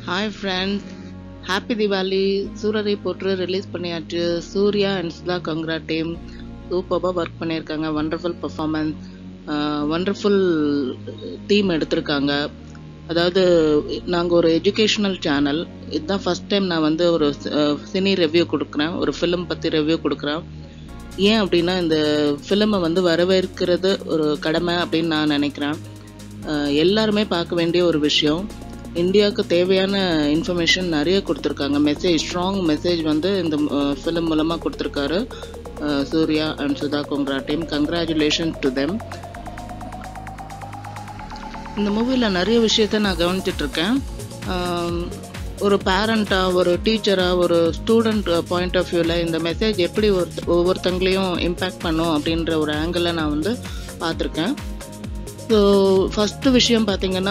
Hi friends happy Deepavali Soorarai Pottru release பண்ணியாச்சு Suriya and Sudha Kongara team சூப்பராக work பண்ணியிருக்காங்க வண்டர்ஃபுல் பர்ஃபார்மன்ஸ் வண்டர்ஃபுல் டீம் எடுத்திருக்காங்க அதாவது நாங்கள் ஒரு எஜுகேஷ்னல் சேனல் இதுதான் ஃபஸ்ட் டைம் நான் வந்து ஒரு சினி ரிவ்யூ கொடுக்குறேன் ஒரு ஃபிலிம் பற்றி ரிவ்யூ கொடுக்குறேன் ஏன் அப்படின்னா இந்த ஃபிலிமை வந்து வரவேற்கிறது ஒரு கடமை அப்படின்னு நான் நினைக்கிறேன் அஹ் எல்லாருமே பார்க்க வேண்டிய ஒரு விஷயம் இந்தியாவுக்கு தேவையான இன்ஃபர்மேஷன் நிறைய கொடுத்துருக்காங்க மெசேஜ் ஸ்ட்ராங் மெசேஜ் வந்து இந்த ஃபிலிம் மூலமாக கொடுத்துருக்காரு ah Suriya and Sudha Kongara team congratulation to them இந்த மூவியில் நிறைய விஷயத்த நான் கவனிச்சிட்டு இருக்கேன் ஆம், ஒரு பேரண்ட்டாக ஒரு டீச்சராக ஒரு ஸ்டூடெண்ட் பாயிண்ட் ஆஃப் வியூவில் இந்த மெசேஜ் எப்படி ஒரு ஒவ்வொருத்தங்களையும் இம்பேக்ட் பண்ணும் அப்படின்ற ஒரு ஆங்கிளில் நான் வந்து பார்த்துருக்கேன் ஸோ ஃபஸ்ட்டு விஷயம் பார்த்தீங்கன்னா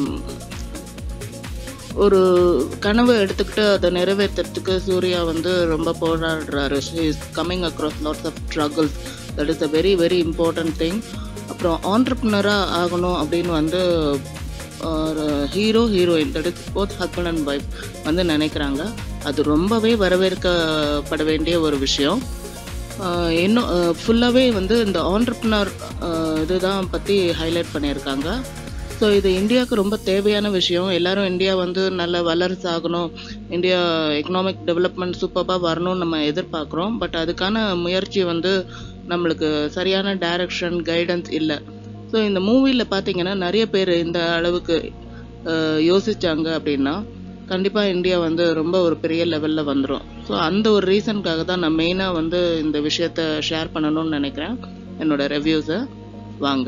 ஒரு கனவை எடுத்துக்கிட்டு அதை நிறைவேற்றுறதுக்கு சூர்யா வந்து ரொம்ப போராடுறாரு is coming across lots of struggles that is a very very important thing அப்புறம் ஆண்டர்ப்னராக ஆகணும் அப்படின்னு வந்து ஒரு hero heroine that is both husband and wife வந்து நினைக்கிறாங்க அது ரொம்பவே வரவேற்கப்பட வேண்டிய ஒரு விஷயம் ஆஹ் இன்னும் ஃபுல்லாகவே வந்து இந்த ஆண்டர்ப்னர் இதுதான் பற்றி ஹைலைட் பண்ணியிருக்காங்க ஸோ இது இந்தியாவுக்கு ரொம்ப தேவையான விஷயம் எல்லாரும் இந்தியா வந்து நல்ல வல்லரசு ஆகணும் இந்தியா எக்கனாமிக் டெவலப்மெண்ட் சூப்பராக வரணும்னு நம்ம எதிர்பார்க்குறோம் பட் அதுக்கான முயற்சி வந்து நம்மளுக்கு சரியான டைரக்ஷன் கைடன்ஸ் இல்லை ஸோ இந்த மூவியில் பார்த்தீங்கன்னா நிறைய பேர் இந்த அளவுக்கு ஆஹ் யோசிச்சாங்க அப்படின்னா கண்டிப்பாக இந்தியா வந்து ரொம்ப ஒரு பெரிய லெவலில் வந்துடும் ஸோ அந்த ஒரு ரீசனுக்காக தான் நான் மெயினாக வந்து இந்த விஷயத்த ஷேர் பண்ணணும்னு நினைக்கிறேன் என்னோட ரிவ்யூஸை வாங்க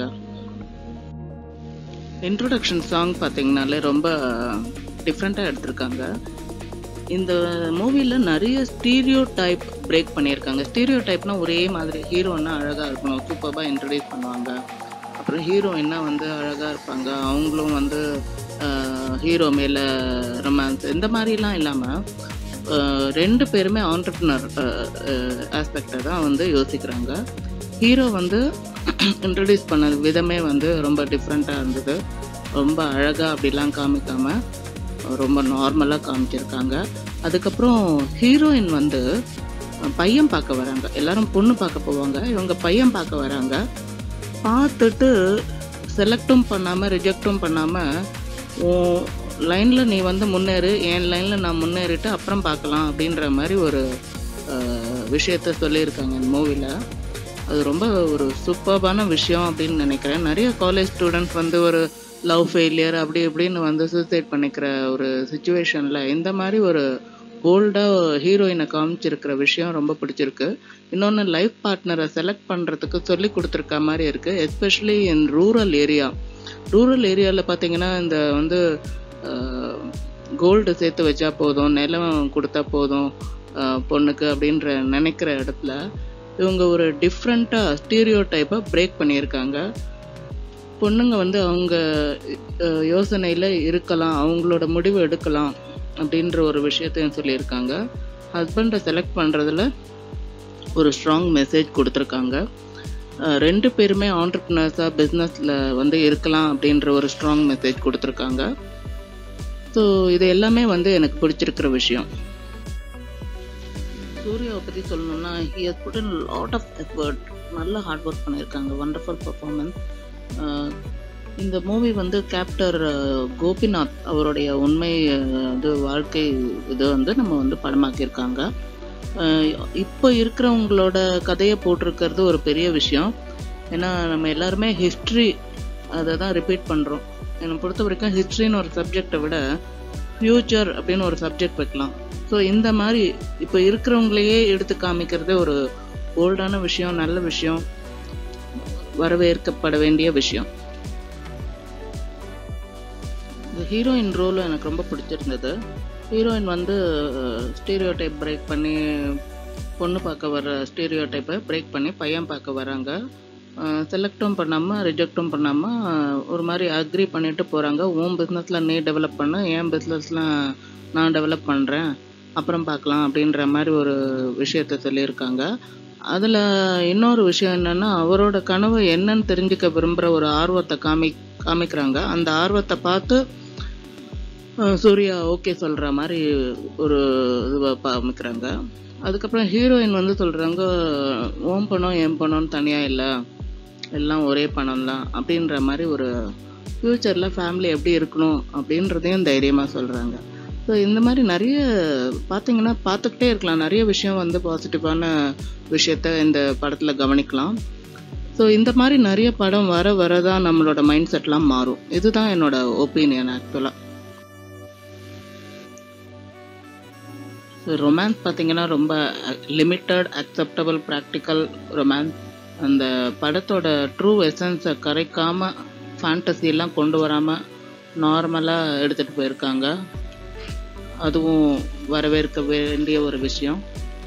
இன்ட்ரோடக்ஷன் சாங் பார்த்தீங்கனாலே ரொம்ப டிஃப்ரெண்ட்டாக எடுத்திருக்காங்க இந்த மூவியில் நிறைய ஸ்டீரியோ டைப் பிரேக் பண்ணியிருக்காங்க ஸ்டீரியோ டைப்னா ஒரே மாதிரி ஹீரோன்னா அழகாக இருக்கணும் சூப்பராக இன்ட்ரடியூஸ் பண்ணுவாங்க அப்புறம் ஹீரோயின்னா வந்து அழகாக இருப்பாங்க அவங்களும் வந்து ஹீரோ மேலே ரொமான்ஸ் இந்த மாதிரிலாம் இல்லாமல் ரெண்டு பேருமே ஆண்டர்பனர் ஆஸ்பெக்டை தான் வந்து யோசிக்கிறாங்க ஹீரோ வந்து இன்ட்ரடியூஸ் பண்ண விதமே வந்து ரொம்ப டிஃப்ரெண்ட்டாக இருந்தது ரொம்ப அழகாக அப்படிலாம் காமிக்காமல் ரொம்ப நார்மலாக காமிச்சிருக்காங்க அதுக்கப்புறம் ஹீரோயின் வந்து பையன் பார்க்க வராங்க எல்லாரும் பொண்ணு பார்க்க போவாங்க இவங்க பையன் பார்க்க வராங்க பார்த்துட்டு செலக்டும் பண்ணாமல் ரிஜெக்டும் பண்ணாமல் உன் லைனில் நீ வந்து முன்னேறு என் லைனில் நான் முன்னேறிட்டு அப்புறம் பார்க்கலாம் அப்படின்ற மாதிரி ஒரு அஹ், விஷயத்த சொல்லியிருக்காங்க இந்த மூவியில் அது ரொம்ப ஒரு சூப்பர்பான விஷயம் அப்படின்னு நினைக்கிறேன் நிறைய காலேஜ் ஸ்டூடெண்ட்ஸ் வந்து ஒரு லவ் ஃபெயிலியர் அப்படி இப்படின்னு வந்து சூசைட் பண்ணிக்கிற ஒரு சுச்சுவேஷனில் இந்த மாதிரி ஒரு போல்டாக ஹீரோயினை காமிச்சிருக்கிற விஷயம் ரொம்ப பிடிச்சிருக்கு இன்னொன்று லைஃப் பார்ட்னரை செலக்ட் பண்ணுறதுக்கு சொல்லி கொடுத்துருக்க மாதிரி இருக்குது especially in rural area rural ஏரியாவில் பார்த்தீங்கன்னா இந்த வந்து கோல்டு சேர்த்து வச்சா போதும் நிலம் கொடுத்தா போதும் அஹ், பொண்ணுக்கு அப்படின்ற நினைக்கிற இடத்துல இவங்க ஒரு டிஃப்ரெண்ட்டாக ஸ்டீரியோ டைப்பாக பிரேக் பண்ணியிருக்காங்க பொண்ணுங்க வந்து அவங்க யோசனையில் இருக்கலாம் அவங்களோட முடிவு எடுக்கலாம் அப்படின்ற ஒரு விஷயத்தையும் சொல்லியிருக்காங்க ஹஸ்பண்டை செலக்ட் பண்ணுறதுல ஒரு ஸ்ட்ராங் மெசேஜ் கொடுத்துருக்காங்க அஹ் ரெண்டு பேருமே ஆண்டர்ப்னர்ஸாக பிஸ்னஸில் வந்து இருக்கலாம் அப்படின்ற ஒரு ஸ்ட்ராங் மெசேஜ் கொடுத்துருக்காங்க ஸோ இது எல்லாமே வந்து எனக்கு பிடிச்சிருக்கிற விஷயம் சூர்யாவை பற்றி சொல்லணும்னா he has put in lot of effort நல்ல ஹார்ட் ஒர்க் பண்ணியிருக்காங்க வண்டர்ஃபுல் பர்ஃபார்மன்ஸ் இந்த மூவி வந்து கேப்டர் கோபிநாத் அவருடைய உண்மை அஹ், இது வாழ்க்கை இது வந்து நம்ம வந்து படமாக்கியிருக்காங்க அஹ், இப்போ இருக்கிறவங்களோட கதையை போட்டிருக்கிறது ஒரு பெரிய விஷயம் ஏன்னா நம்ம எல்லாருமே ஹிஸ்ட்ரி அதை தான் ரிப்பீட் பண்ணுறோம் என்னை பொறுத்த வரைக்கும் ஹிஸ்ட்ரின்னு ஒரு சப்ஜெக்டை விட ஃப்யூச்சர் அப்படின்னு ஒரு சப்ஜெக்ட் வைக்கலாம் ஸோ இந்த மாதிரி இப்போ இருக்கிறவங்களையே எடுத்து காமிக்கிறது ஒரு ஓல்டான விஷயம் நல்ல விஷயம் வரவேற்கப்பட வேண்டிய விஷயம் இந்த ஹீரோயின் ரோல் எனக்கு ரொம்ப பிடிச்சிருந்தது ஹீரோயின் வந்து ஸ்டீரியோ டைப் பிரேக் பண்ணி பொண்ணு பார்க்க வர ஸ்டீரியோ டைப்பை பிரேக் பண்ணி பையன் பார்க்க வராங்க செலக்டும் பண்ணாமல் ரிஜெக்டும் பண்ணாமல் ஒரு மாதிரி அக்ரி பண்ணிட்டு போகிறாங்க உன் பிஸ்னஸில் நீ டெவலப் பண்ண என் பிஸ்னஸில் நான் டெவலப் பண்ணுறேன் அப்புறம் பார்க்கலாம் அப்படின்ற மாதிரி ஒரு விஷயத்த சொல்லியிருக்காங்க அதில் இன்னொரு விஷயம் என்னென்னா அவரோட கனவு என்னன்னு தெரிஞ்சுக்க விரும்புகிற ஒரு ஆர்வத்தை காமி காமிக்கிறாங்க அந்த ஆர்வத்தை பார்த்து அஹ் சூர்யா ஓகே சொல்கிற மாதிரி ஒரு இதுவை காமிக்கிறாங்க அதுக்கப்புறம் ஹீரோயின் வந்து சொல்கிறாங்க ஓம் பணம் என் பணம்னு தனியாக இல்லை எல்லாம் ஒரே பணம் தான் அப்படின்ற மாதிரி ஒரு ஃப்யூச்சரில் ஃபேமிலி எப்படி இருக்கணும் அப்படின்றதையும் தைரியமாக சொல்கிறாங்க ஸோ இந்த மாதிரி நிறைய பார்த்தீங்கன்னா பார்த்துக்கிட்டே இருக்கலாம் நிறைய விஷயம் வந்து பாசிட்டிவான விஷயத்த இந்த படத்தில் கவனிக்கலாம் ஸோ இந்த மாதிரி நிறைய படம் வர வர தான் நம்மளோட மைண்ட் செட்லாம் மாறும் இதுதான் என்னோட ஒப்பீனியன் ஆக்சுவலாக ரொமான்ஸ் பார்த்தீங்கன்னா ரொம்ப லிமிட்டட் அக்செப்டபிள் ப்ராக்டிக்கல் ரொமான்ஸ் அந்த படத்தோட ட்ரூ எசன்ஸை கரைக்காம fantasy எல்லாம் கொண்டு வராமல் நார்மலாக எடுத்துகிட்டு போயிருக்காங்க அதுவும் வரவேற்க வேண்டிய ஒரு விஷயம்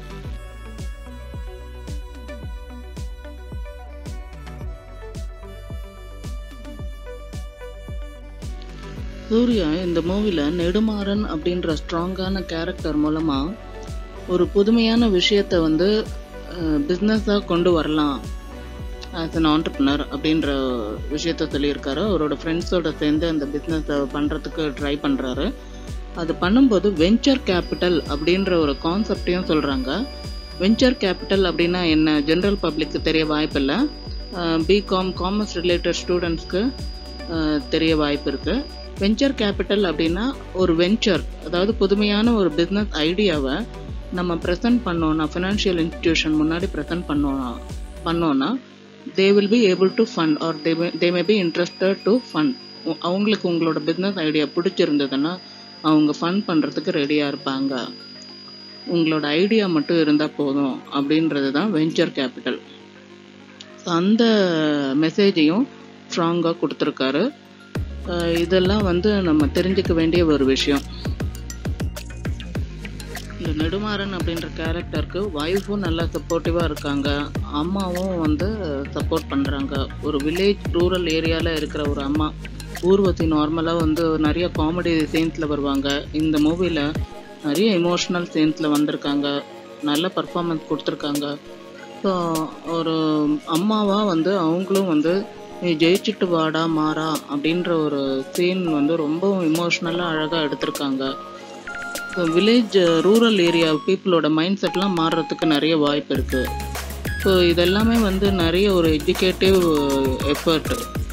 சூர்யா இந்த மூவில நெடுமாறன் அப்படின்ற ஸ்ட்ராங்கான கேரக்டர் மூலமா ஒரு புதுமையான விஷயத்த வந்து பிஸ்னஸாக கொண்டு வரலாம் ஆஸ் அன் ஆண்டர்பனர் அப்படின்ற விஷயத்த சொல்லியிருக்காரு அவரோட ஃப்ரெண்ட்ஸோட சேர்ந்து அந்த பிஸ்னஸை பண்ணுறதுக்கு ட்ரை பண்ணுறாரு அது பண்ணும்போது வெஞ்சர் கேபிட்டல் அப்படின்ற ஒரு கான்செப்டையும் சொல்கிறாங்க வெஞ்சர் கேபிட்டல் அப்படின்னா என்ன ஜென்ரல் பப்ளிக்கு தெரிய வாய்ப்பில்லை பிகாம் காமர்ஸ் ரிலேட்டட் ஸ்டூடெண்ட்ஸ்க்கு தெரிய வாய்ப்பு இருக்குது வெஞ்சர் கேபிட்டல் அப்படின்னா ஒரு வெஞ்சர் அதாவது புதுமையான ஒரு பிஸ்னஸ் ஐடியாவை நம்ம ப்ரெசென்ட் பண்ணோன்னா ஃபினான்ஷியல் இன்ஸ்டிடியூஷன் முன்னாடி ப்ரெசென்ட் பண்ணோன்னா பண்ணோன்னா they will be able to fund or they they may be interested to fund அவங்களுக்கு உங்களோட பிஸ்னஸ் ஐடியா பிடிச்சிருந்ததுன்னா அவங்க ஃபண்ட் பண்ணுறதுக்கு ரெடியாக இருப்பாங்க உங்களோட ஐடியா மட்டும் இருந்தால் போதும் அப்படின்றது தான் வெஞ்சர் கேபிட்டல் அந்த மெசேஜையும் ஸ்ட்ராங்காக கொடுத்துருக்காரு அஹ் இதெல்லாம் வந்து நம்ம தெரிஞ்சுக்க வேண்டிய ஒரு விஷயம் இந்த நெடுமாறன் அப்படின்ற கேரக்டருக்கு ஒய்ஃபும் நல்லா சப்போர்ட்டிவாக இருக்காங்க அம்மாவும் வந்து சப்போர்ட் பண்ணுறாங்க ஒரு வில்லேஜ் ரூரல் ஏரியாவில் இருக்கிற ஒரு அம்மா ஊர்வசி நார்மலாக வந்து நிறைய காமெடி சீன்ஸில் வருவாங்க இந்த மூவியில் நிறைய எமோஷ்னல் சீன்ஸில் வந்திருக்காங்க நல்ல பர்ஃபார்மன்ஸ் கொடுத்துருக்காங்க ஸோ ஒரு அம்மாவாக வந்து அவங்களும் வந்து நீ ஜெயிச்சுட்டு வாடா மாறா அப்படின்ற ஒரு சீன் வந்து ரொம்ப இமோஷ்னலாக அழகாக எடுத்திருக்காங்க ஸோ வில்லேஜ் ரூரல் ஏரியா பீப்புளோட மைண்ட் செட்லாம் மாறுறதுக்கு நிறைய வாய்ப்பு இருக்குது ஸோ இதெல்லாமே வந்து நிறைய ஒரு எஜுகேட்டிவ் எஃபர்ட்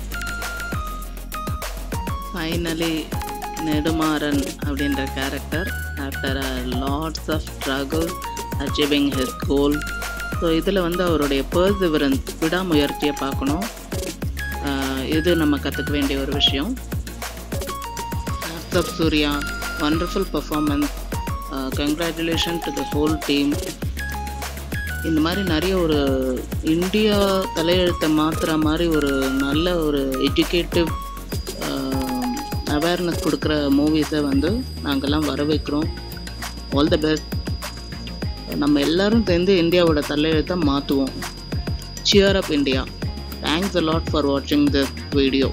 ஃபைனலி நெடுமாறன் அப்படின்ற character after lots of struggle achieving his goal so இதில் வந்து அவருடைய பர்சிவரன்ஸ் விடாமுயற்சியை பார்க்கணும் ஆஹ் இது நம்ம கற்றுக்க வேண்டிய ஒரு விஷயம் of Surya wonderful performance congratulation to the whole team இந்த மாதிரி நிறைய ஒரு இந்தியா தலையெழுத்தை மாற்றுற மாதிரி ஒரு நல்ல ஒரு எஜுகேட்டிவ் அவேர்னஸ் கொடுக்குற மூவிஸை வந்து நாங்கள்லாம் வரவேற்கிறோம் ஆல் த பெஸ்ட் நம்ம எல்லாரும் சேர்ந்து இந்தியாவோட தலையெழுத்தை மாற்றுவோம் cheer up India thanks a lot for வாட்சிங் this video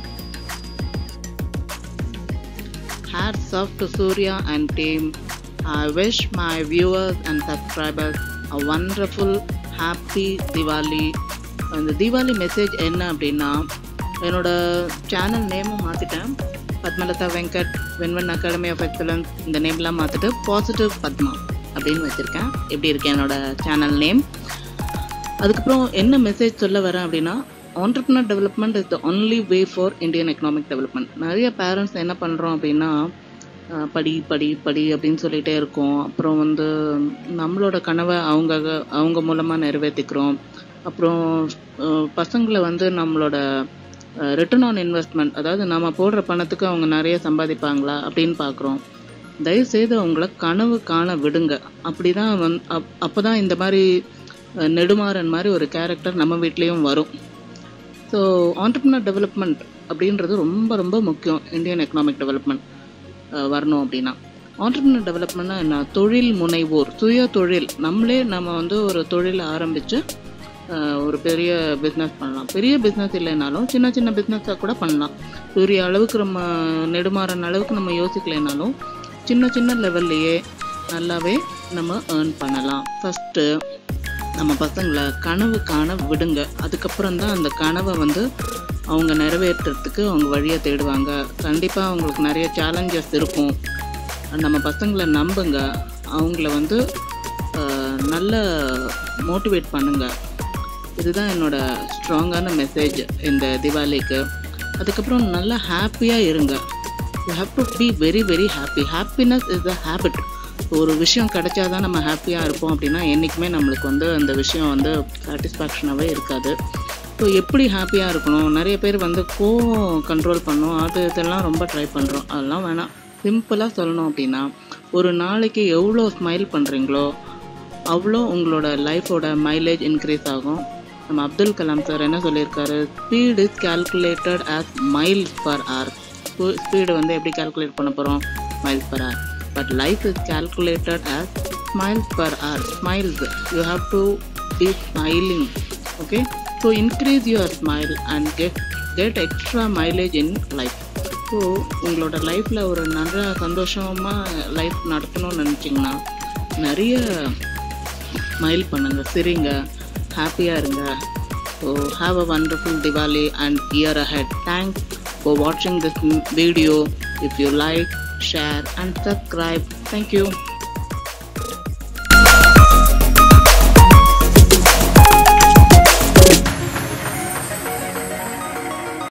Hats off to Surya and team. I wish my viewers and subscribers a wonderful, happy Diwali. அந்த தீபாவளி மெசேஜ் என்ன அப்படின்னா என்னோட சேனல் நேமும் மாற்றிட்டேன் பத்மலதா வெங்கட் வென்வன் அகாடமி ஆஃப் எக்ஸலன்ஸ் இந்த நேம்லாம் மாற்றிட்டு பாசிட்டிவ் பத்மா அப்படின்னு வச்சுருக்கேன் எப்படி இருக்கு என்னோட சேனல் நேம் அதுக்கப்புறம் என்ன மெசேஜ் சொல்ல வரேன் அப்படின்னா entrepreneur development is the only way for Indian economic development நிறைய பேரண்ட்ஸ் என்ன பண்ணுறோம் அப்படின்னா அஹ், படி படி படி அப்படின்னு சொல்லிகிட்டே இருக்கோம் அப்புறம் வந்து நம்மளோட கனவை அவங்க அவங்க மூலமாக நிறைவேற்றிக்கிறோம் அப்புறம் அஹ், பசங்களை வந்து நம்மளோட ரிட்டர்ன் ஆன் இன்வெஸ்ட்மெண்ட் அதாவது நம்ம போடுற பணத்துக்கு அவங்க நிறைய சம்பாதிப்பாங்களா அப்படின்னு பார்க்குறோம் தயவுசெய்து அவங்கள கனவு காண விடுங்க அப்படிதான் வந் அப் அப்போ தான் இந்த மாதிரி அஹ், நெடுமாறன் மாதிரி ஒரு கேரக்டர் நம்ம வீட்லேயும் வரும் ஸோ ஆண்டர்பனர் டெவலப்மெண்ட் அப்படின்றது ரொம்ப ரொம்ப முக்கியம் இந்தியன் எக்கனாமிக் டெவலப்மெண்ட் வரணும் அப்படின்னா ஆண்டர்பனர் டெவலப்மெண்ட்னா என்ன தொழில் முனைவோர் சுய தொழில் நம்மளே நம்ம வந்து ஒரு தொழிலை ஆரம்பித்து ஒரு பெரிய பிஸ்னஸ் பண்ணலாம் பெரிய பிஸ்னஸ் இல்லைனாலும் சின்ன சின்ன பிஸ்னஸாக கூட பண்ணலாம் பெரிய அளவுக்கு நம்ம நெடுமாறன் அளவுக்கு நம்ம யோசிக்கலைனாலும் சின்ன சின்ன லெவல்லையே நல்லாவே நம்ம ஏர்ன் பண்ணலாம் ஃபஸ்ட்டு நம்ம பசங்களை கனவு காண விடுங்க அதுக்கப்புறம் தான் அந்த கனவை வந்து அவங்க நிறைவேற்றுறதுக்கு அவங்க வழியை தேடுவாங்க கண்டிப்பாக அவங்களுக்கு நிறைய சேலஞ்சஸ் இருக்கும் நம்ம பசங்களை நம்புங்க அவங்கள வந்து ஆஹ், நல்ல மோட்டிவேட் பண்ணுங்க இதுதான் என்னோட ஸ்ட்ராங்கான மெசேஜ் இந்த திவாலிக்கு அதுக்கப்புறம் நல்லா ஹாப்பியாக இருங்க you have to be very very happy happiness is a habit ஒரு விஷயம் கிடைச்சாதான் நம்ம ஹாப்பியாக இருப்போம் அப்படின்னா என்றைக்குமே நம்மளுக்கு வந்து அந்த விஷயம் வந்து சாட்டிஸ்ஃபேக்ஷனாகவே இருக்காது ஸோ எப்படி ஹாப்பியாக இருக்கணும் நிறைய பேர் வந்து கோவம் கண்ட்ரோல் பண்ணணும் அது இதெல்லாம் ரொம்ப ட்ரை பண்ணுறோம் அதெல்லாம் வேணாம் சிம்பிளாக சொல்லணும் அப்படின்னா ஒரு நாளைக்கு எவ்வளோ ஸ்மைல் பண்ணுறீங்களோ அவ்வளோ உங்களோட லைஃபோட மைலேஜ் இன்க்ரீஸ் ஆகும் நம்ம அப்துல் கலாம் சார் என்ன சொல்லியிருக்காரு speed is calculated as miles per hour speed வந்து எப்படி கால்குலேட் பண்ண போகிறோம் miles per hour but life is calculated as smiles per hour smiles you have to be smiling okay so increase your smile and get get extra mileage in life so உங்களோட லைஃப்பில் ஒரு நல்ல சந்தோஷமாக life நடத்தணும்னு நினச்சிங்கன்னா நிறைய smile பண்ணுங்க சிரிங்க ஹாப்பியாக இருங்க so have a wonderful Diwali and year ahead thanks for வாட்சிங் this video if you like share and subscribe thank you